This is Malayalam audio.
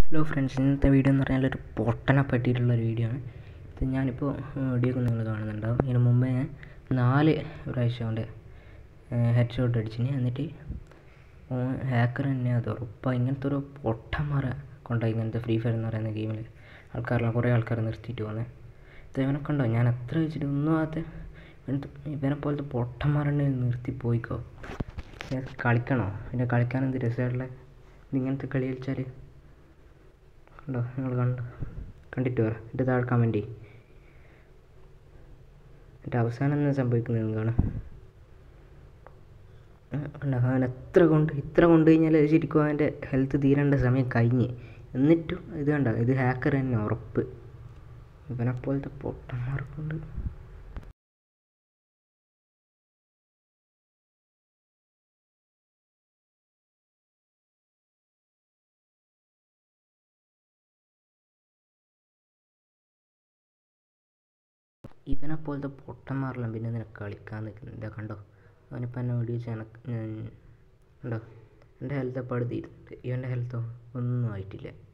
ഹലോ ഫ്രണ്ട്സ് ഇന്നത്തെ വീഡിയോ എന്ന് പറഞ്ഞാൽ ഒരു പൊട്ടനെ പറ്റിയിട്ടുള്ളൊരു വീഡിയോ ആണ് ഇത് ഞാനിപ്പോൾ വീഡിയോ ഒക്കെ നിങ്ങൾ കാണുന്നുണ്ടാവും ഇതിന് മുമ്പേ ഞാൻ നാല് പ്രാവശ്യം അവൻ്റെ ഹെഡ് ഷോട്ട് അടിച്ചിന് എന്നിട്ട് ഹാക്കർ തന്നെ അത് ഉറപ്പാണ് ഇങ്ങനത്തെ ഒരു പൊട്ടന്മാരെ കൊണ്ടാണ് ഇങ്ങനത്തെ ഫ്രീ ഫയർ എന്ന് പറയുന്ന ഗെയിമിൽ ആൾക്കാരെല്ലാം കുറേ ആൾക്കാർ നിർത്തിയിട്ട് പോകുന്നത് ഇത് ഇവനെ കണ്ടോ ഞാൻ എത്ര വെച്ചിട്ട് ഒന്നും ആകാത്ത ഇവനത്തെ ഇവനെ പോലത്തെ പൊട്ടന്മാരെന്നെ നിർത്തി പോയിക്കോ ഇത് കളിക്കണോ പിന്നെ കളിക്കാൻ എന്ത് രസമുള്ള ഇങ്ങനത്തെ കളി കളിച്ചാൽ കണ്ടോ നിങ്ങൾ കണ്ടോ കണ്ടിട്ട് പറ എൻ്റെ താഴെ കമൻറ്റ് ചെയ്യും എന്നിട്ട് അവസാനം എന്താ സംഭവിക്കുന്നത് കാണാം കണ്ടോ അവൻ എത്ര കൊണ്ട് ഇത്ര കൊണ്ട് കഴിഞ്ഞാൽ ശരിക്കും അവൻ്റെ ഹെൽത്ത് തീരേണ്ട സമയം കഴിഞ്ഞ് എന്നിട്ടും ഇത് കണ്ടോ ഇത് ഹാക്കർ തന്നെ ഉറപ്പ് ഇവനെ പോലത്തെ പൊട്ടന്മാർക്കുണ്ട് ഇവനെ പോലത്തെ പൊട്ടന്മാരെല്ലാം പിന്നെ നിനക്ക് കളിക്കാൻ നിൽക്കുന്നത് ഇതാ കണ്ടോ അവനിപ്പോൾ എന്നെ വെടിവെച്ച് എനക്ക് കണ്ടോ എൻ്റെ ഹെൽത്ത് അപ്പോൾ അടുത്തിരുന്നുണ്ട് ഇവൻ്റെ ഹെൽത്തോ ഒന്നും ആയിട്ടില്ല